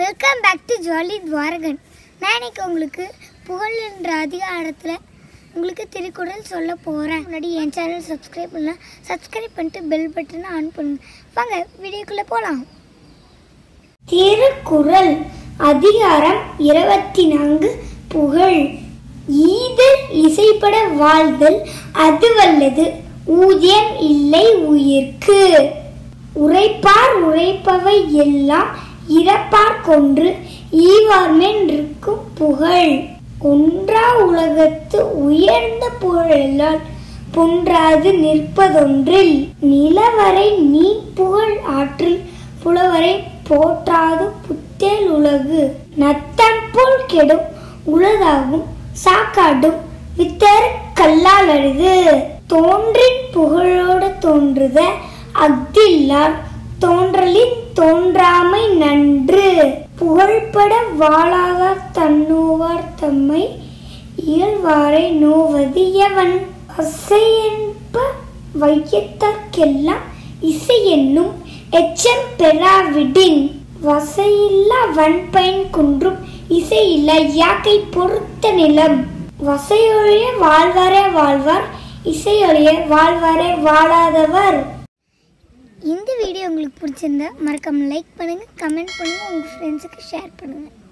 welcome back to jolly Thuvaragan நான் இன்னைக்கு உங்களுக்கு புகழ் என்ற அதிகாரத்தில் உங்களுக்கு திருக்குறள் சொல்ல போகிறேன் முன்னாடி என் சேனல் சப்ஸ்கிரைப் பண்ணலாம் சப்ஸ்கிரைப் பண்ணிட்டு பெல் பட்டனை ஆன் பண்ணுங்க வாங்க வீடியோக்குள்ளே போகலாம் திருக்குறள் அதிகாரம் இருபத்தி நான்கு புகழ் ஈதல் இசைப்பட வாழ்தல் அதுவல்லது ஊதியம் இல்லை உயிர்க்கு உரைப்பார் உரைப்பவை எல்லாம் இறப்பார் கொன்று ஈவார்மென் இருக்கும் புகழ் ஒன்றா உலகத்து உயர்ந்த புகழெல்லாம் பொன்றாது நிற்பதொன்றில் நிலவரை நீ புகழ் ஆற்றில் புலவரை போற்றாது புத்தேல் உலகு நத்தம் போல் கெடும் உலகாகும் சாக்காடும் வித்தர் கல்லால் அரிது தோன்றின் புகழோடு தோன்றுத அஃதில்லார் தோன்றலின் தோன்றாமை நன்று புகழ்பட வாழாக தன்னோவார் தம்மை இயல்வாரை நோவது எவன் அசை என்ப வையத்தற்கெல்லாம் இசை என்னும் எச்சம் பெறாவிடின் வசையில்லா வன்பயன் குன்றும் இசையில்லா யாக்கை பொறுத்த நிலம் வசையொழிய வாழ்வாரே வாழ்வார் இசையொழிய வாழ்வாரே வாழாதவர் இந்த வீடியோ உங்களுக்கு பிடிச்சிருந்தா மறக்காம லைக் பண்ணுங்க கமெண்ட் பண்ணுங்க உங்க ஃப்ரெண்ட்ஸுக்கு ஷேர் பண்ணுங்க